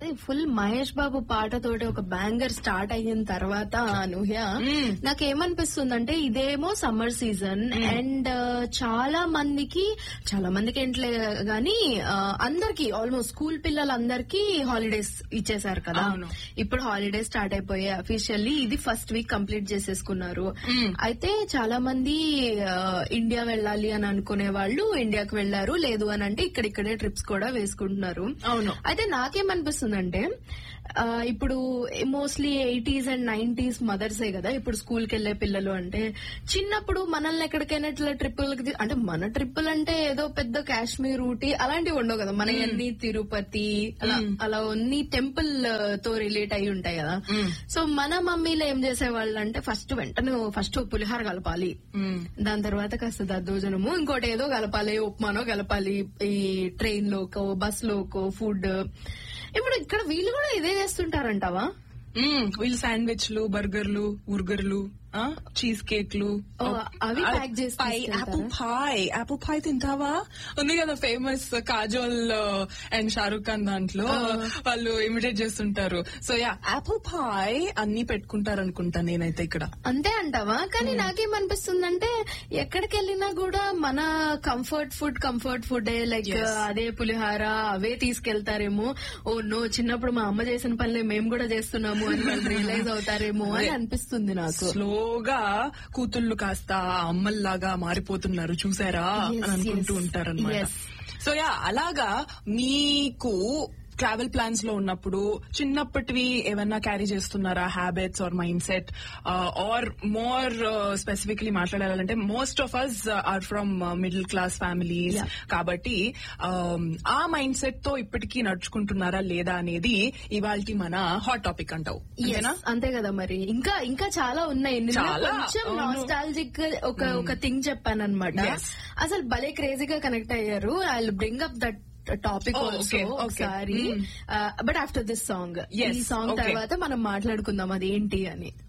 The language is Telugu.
అదే ఫుల్ మహేష్ బాబు పాటతోటి ఒక బ్యాంగర్ స్టార్ట్ అయిన తర్వాత అనూహ్య మ్మ్. నాకేమనిపిస్తుందంటే ఇదేమో సమ్మర్ సీజన్ అండ్ చాలా మందికి చాలా మందికి ఏంట్లే గానీ ఆ, అందరికి ఆల్మోస్ట్ స్కూల్ పిల్లలందరికీ హాలిడేస్ ఇచ్చేసారు కదా అవును. ఇప్పుడు హాలిడేస్ స్టార్ట్ అయిపోయాయి అఫీషియల్లీ ఇది ఫస్ట్ వీక్ కంప్లీట్ చేసేసుకున్నారు మ్మ్. అయితే చాలా మంది ఆ, ఇండియా వెళ్ళాలి అని అనుకునే వాళ్ళు ఇండియాకి వెళ్లారు లేదు అని అంటే ఇక్కడిక్కడే ట్రిప్స్ కూడా వేసుకుంటున్నారు అవును. అయితే నాకేమనిపిస్తుందంటే ఆ, ఇప్పుడు మోస్ట్లీ ఎయిటీస్ అండ్ నైన్టీస్ మదర్సే కదా ఇప్పుడు స్కూల్ కి వెళ్లే పిల్లలు అంటే చిన్నప్పుడు మనల్ని ఎక్కడికైనా ఇట్లా ట్రిప్పులకి అంటే మన ట్రిప్పులు అంటే ఏదో పెద్ద కాశ్మీర్ ఊటీ అలాంటివి ఉండవు కదా మన అన్ని తిరుపతి అలా అలా అన్ని టెంపుల్ తో రిలేట్ అయి ఉంటాయి కదా మ్మ్. సో మన మమ్మీలు ఏం చేసేవాళ్ళు అంటే ఫస్ట్ వెంటనే ఫస్ట్ పులిహార కలపాలి మ్మ్. దాని తర్వాత కాస్త దద్దోజనము ఇంకోటి ఏదో కలపాలి ఉప్మానో కలపాలి ఈ ట్రైన్ లోకో బస్ లోకో ఫుడ్ ఇప్పుడు ఇక్కడ వీళ్ళు కూడా ఇదే చేస్తుంటారంటావా మ్మ్. వీళ్ళు శాండ్విచ్లు బర్గర్లు బుర్గర్లు చీజ్ కేక్లు ఓ, అవి pack చేసి పై తీసుకెళ్తారా? యాపిల్ పాయ్ యాపిల్ పాయ్ తింటావా ఉంది కదా ఫేమస్ కాజోల్ అండ్ షారూక్ ఖాన్ దాంట్లో వాళ్ళు ఇమిటేట్ చేస్తుంటారు సో యా యాపిల్ పాయ్ అన్ని పెట్టుకుంటారు అనుకుంటా నేనైతే ఇక్కడ అంతే అంటావా కానీ నాకేమనిపిస్తుందంటే ఎక్కడికి వెళ్ళినా కూడా మన comfort food comfort food like Yes. అదే పులిహార అవే తీసుకెళ్తారేమో ఓ నో చిన్నప్పుడు మా అమ్మ చేసిన పనులే మేము కూడా చేస్తున్నాము అని వాళ్ళు రియలైజ్ అవుతారేమో అని అనిపిస్తుంది నాకు స్లోగా కూతుళ్ళు కాస్త అమ్మల్లాగా మారిపోతున్నారు చూసారా Yes, అని అనుకుంటూ yes. ఉంటారన్నమాట Yes. సో యా అలాగా మీకు ట్రావెల్ ప్లాన్స్ లో ఉన్నప్పుడు చిన్నప్పటివి ఏమన్నా క్యారీ చేస్తున్నారా habits or mind set or more specifically మాట్లాడాలంటే most of us are from middle class families Yeah. కాబట్టి um, ఆ మైండ్ సెట్ తో ఇప్పటికీ నడుచుకుంటున్నారా లేదా అనేది ఇవాళ మన హాట్ టాపిక్ అంటావు Yes, అంతేనా అంతే కదా మరి ఇంకా ఇంకా చాలా ఉన్నాయి నిన్న చాలా, కొంచెం అవును. నాస్టాలజిక్ ఒక ఒక థింగ్ చెప్పాను అనమాట Yes. అసలు భలే క్రేజీగా కనెక్ట్ అయ్యారు I bring up that topic Oh, also okay, okay. ఒకసారి Mm. But after this song Yes, ఈ సాంగ్ okay. తర్వాత మనం మాట్లాడుకుందాం అది ఏంటి అని